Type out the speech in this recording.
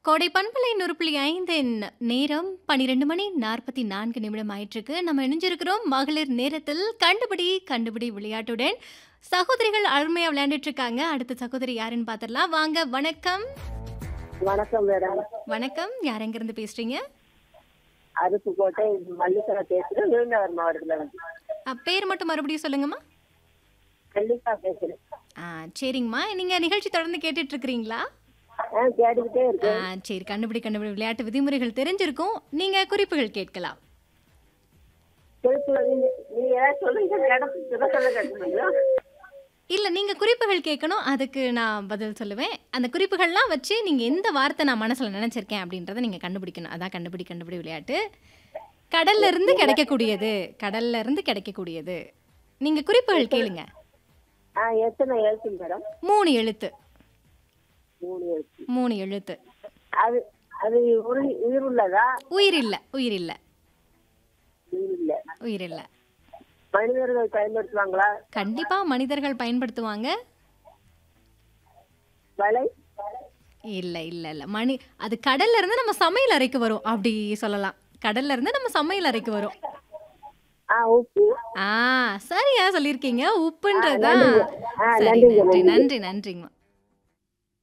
கோடை பண்பலை நூறு ஐந்தின் நேரம் பன்னிரெண்டு மணி நாற்பத்தி நான்கு நிமிடம் ஆயிட்டிருக்கு நம்ம இணைஞ்சிருக்கிறோம் மகளிர் நேரத்தில் கண்டுபிடி கண்டுபிடி விளையாட்டுடன் சகோதரிகள் அருமையா விளையாண்டுட்டு இருக்காங்க அடுத்த சகோதரி யாருன்னு பார்த்துடலாம் வாங்க வணக்கம் வணக்கம் மேடம் வணக்கம் யார் எங்கிருந்து பேசுறீங்க அருப்புக்கோட்டை மல்லிகா பேசுறேன் விருதுநகர் மாவட்டத்துல இருந்து அ, பேர் மட்டும் மறுபடியும் சொல்லுங்கம்மா மல்லிகா பேசுறேன் ஆ சரிங்கம்மா நீங்க நிகழ்ச்சி தொடர்ந்து கேட்டுட்டு இருக்கிறீங்களா ஆ கேட்டுக்கிட்டே ஆ, இருக்கேன் சரி கண்டுபிடி கண்டுபிடி விளையாட்டு விதிமுறைகள் தெரிஞ்சிருக்கும் நீங்க குறிப்புகள் கேட்கலாம் திருப்பி நீங்க நீங்க ஏதாவது சொல்லுங்க மேடம் சொல்ல சொல்ல கேட்கணும் இல்ல நீங்க குறிப்புகள் கேட்கணும் அதுக்கு நான் பதில் சொல்லுவேன் அந்த குறிப்புகள்லாம் வச்சு நீங்க எந்த வார்த்தை நான் மனசுல நினைச்சிருக்கேன் அப்படின்றத நீங்க கண்டுபிடிக்கணும் அதான் கண்டுபிடி கண்டுபிடி விளையாட்டு கடல்ல இருந்து கிடைக்கக்கூடியது கடல்ல இருந்து கிடைக்கக்கூடியது நீங்க குறிப்புகள் கேளுங்க ஆ எத்தனை எழுத்து மேடம் மூணு எழுத்து மூணு எழுத்து மூணு எழுத்து அது அது உரு உயிர் உள்ளதா உயிர் இல்ல உயிர் இல்ல உயிர் இல்ல உயிர் இல்ல மனிதர்கள் பயன்படுத்துவாங்களா கண்டிப்பா மனிதர்கள் பயன்படுத்துவாங்க வலை இல்ல இல்ல இல்ல மணி அது கடல்ல இருந்து நம்ம சமையல் அறைக்கு வரும் அப்படி சொல்லலாம் கடல்ல இருந்து நம்ம சமையல் அறைக்கு வரும் ஆ உப்பு ஆ சரியா சொல்லியிருக்கீங்க உப்புன்றதா நன்றிங்க. ஆ, சரி நன்றிங்க, நன்றி நன்றி. நன்றி நன்றிங்கம்மா